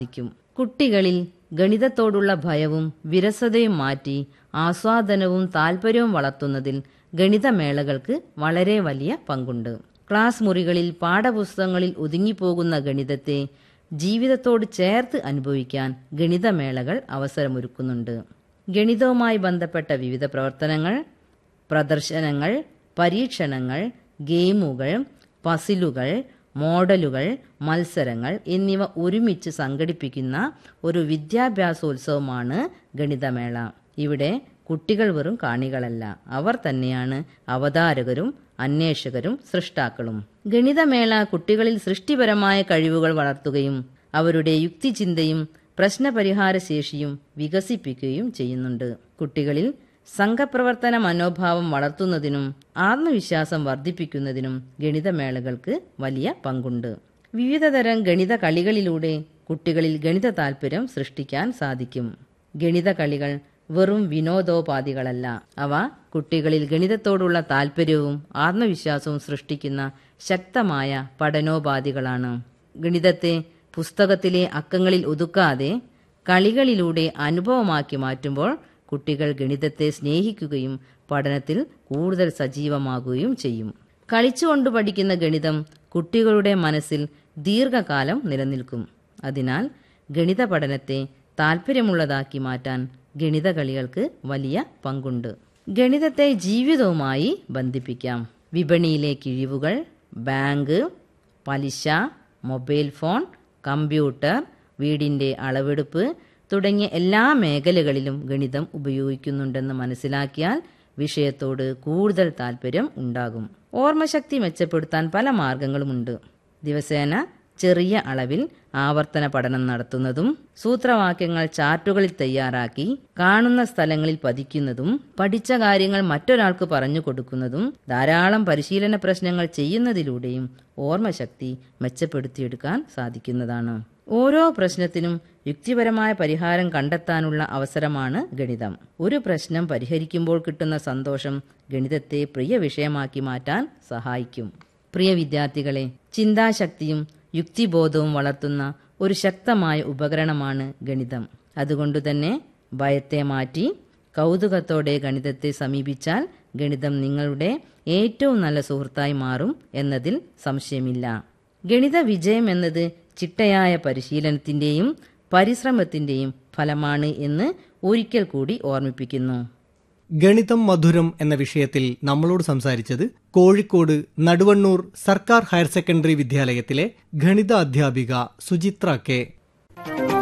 സാധിക്കും കുട്ടികളിൽ ഗണിതത്തോടുള്ള ഭയവും വിരസതയും മാറ്റി ആസ്വാദനവും താൽപര്യവും വളർത്തുന്നതിൽ ഗണിതമേളകൾക്ക് വളരെ വലിയ പങ്കുണ്ട് ക്ലാസ് മുറികളിൽ പാഠപുസ്തകങ്ങളിൽ ഒതുങ്ങിപ്പോകുന്ന ഗണിതത്തെ ജീവിതത്തോട് ചേർത്ത് അനുഭവിക്കാൻ ഗണിതമേളകൾ അവസരമൊരുക്കുന്നുണ്ട് ഗണിതവുമായി ബന്ധപ്പെട്ട വിവിധ പ്രവർത്തനങ്ങൾ പ്രദർശനങ്ങൾ പരീക്ഷണങ്ങൾ ഗെയിമുകൾ പസിലുകൾ മോഡലുകൾ മത്സരങ്ങൾ എന്നിവ ഒരുമിച്ച് സംഘടിപ്പിക്കുന്ന ഒരു വിദ്യാഭ്യാസോത്സവമാണ് ഗണിതമേള ഇവിടെ കുട്ടികൾ വെറും കാണികളല്ല അവർ തന്നെയാണ് അവതാരകരും അന്വേഷകരും സൃഷ്ടാക്കളും ഗണിതമേള കുട്ടികളിൽ സൃഷ്ടിപരമായ കഴിവുകൾ വളർത്തുകയും അവരുടെ യുക്തിചിന്തയും പ്രശ്നപരിഹാര ശേഷിയും വികസിപ്പിക്കുകയും ചെയ്യുന്നുണ്ട് കുട്ടികളിൽ സംഘപ്രവർത്തന മനോഭാവം വളർത്തുന്നതിനും ആത്മവിശ്വാസം വർദ്ധിപ്പിക്കുന്നതിനും ഗണിതമേളകൾക്ക് വലിയ പങ്കുണ്ട് വിവിധതരം ഗണിത കളികളിലൂടെ കുട്ടികളിൽ ഗണിത താൽപര്യം സൃഷ്ടിക്കാൻ സാധിക്കും ഗണിത കളികൾ വെറും വിനോദോപാധികളല്ല അവ കുട്ടികളിൽ ഗണിതത്തോടുള്ള താൽപര്യവും ആത്മവിശ്വാസവും സൃഷ്ടിക്കുന്ന ശക്തമായ പഠനോപാധികളാണ് ഗണിതത്തെ പുസ്തകത്തിലെ അക്കങ്ങളിൽ ഒതുക്കാതെ കളികളിലൂടെ അനുഭവമാക്കി മാറ്റുമ്പോൾ കുട്ടികൾ ഗണിതത്തെ സ്നേഹിക്കുകയും പഠനത്തിൽ കൂടുതൽ സജീവമാകുകയും ചെയ്യും കളിച്ചുകൊണ്ട് പഠിക്കുന്ന ഗണിതം കുട്ടികളുടെ മനസ്സിൽ ദീർഘകാലം നിലനിൽക്കും അതിനാൽ ഗണിത പഠനത്തെ താൽപ്പര്യമുള്ളതാക്കി മാറ്റാൻ ഗണിത കളികൾക്ക് വലിയ പങ്കുണ്ട് ഗണിതത്തെ ജീവിതവുമായി ബന്ധിപ്പിക്കാം വിപണിയിലെ കിഴിവുകൾ ബാങ്ക് പലിശ മൊബൈൽ ഫോൺ കമ്പ്യൂട്ടർ വീടിന്റെ അളവെടുപ്പ് തുടങ്ങിയ എല്ലാ മേഖലകളിലും ഗണിതം ഉപയോഗിക്കുന്നുണ്ടെന്ന് മനസ്സിലാക്കിയാൽ വിഷയത്തോട് കൂടുതൽ താല്പര്യം ഉണ്ടാകും ഓർമ്മശക്തി മെച്ചപ്പെടുത്താൻ പല മാർഗങ്ങളുമുണ്ട് ദിവസേന ചെറിയ അളവിൽ ആവർത്തന പഠനം നടത്തുന്നതും സൂത്രവാക്യങ്ങൾ ചാർട്ടുകളിൽ തയ്യാറാക്കി കാണുന്ന സ്ഥലങ്ങളിൽ പതിക്കുന്നതും പഠിച്ച കാര്യങ്ങൾ മറ്റൊരാൾക്ക് പറഞ്ഞു കൊടുക്കുന്നതും ധാരാളം പരിശീലന പ്രശ്നങ്ങൾ ചെയ്യുന്നതിലൂടെയും ഓർമ്മശക്തി മെച്ചപ്പെടുത്തിയെടുക്കാൻ സാധിക്കുന്നതാണ് ഓരോ പ്രശ്നത്തിനും യുക്തിപരമായ പരിഹാരം കണ്ടെത്താനുള്ള അവസരമാണ് ഗണിതം ഒരു പ്രശ്നം പരിഹരിക്കുമ്പോൾ കിട്ടുന്ന സന്തോഷം ഗണിതത്തെ പ്രിയ വിഷയമാക്കി മാറ്റാൻ സഹായിക്കും പ്രിയ വിദ്യാർത്ഥികളെ ചിന്താശക്തിയും യുക്തിബോധവും വളർത്തുന്ന ഒരു ശക്തമായ ഉപകരണമാണ് ഗണിതം അതുകൊണ്ടുതന്നെ ഭയത്തെ മാറ്റി കൗതുകത്തോടെ ഗണിതത്തെ സമീപിച്ചാൽ ഗണിതം നിങ്ങളുടെ ഏറ്റവും നല്ല സുഹൃത്തായി മാറും എന്നതിൽ സംശയമില്ല ഗണിത വിജയം എന്നത് ചിട്ടയായ പരിശീലനത്തിന്റെയും പരിശ്രമത്തിന്റെയും ഫലമാണ് എന്ന് ഒരിക്കൽ കൂടി ഓർമ്മിപ്പിക്കുന്നു ഗണിതം മധുരം എന്ന വിഷയത്തിൽ നമ്മളോട് സംസാരിച്ചത് കോഴിക്കോട് നടുവണ്ണൂർ സർക്കാർ ഹയർ സെക്കൻഡറി വിദ്യാലയത്തിലെ ഗണിത അധ്യാപിക സുചിത്ര കെ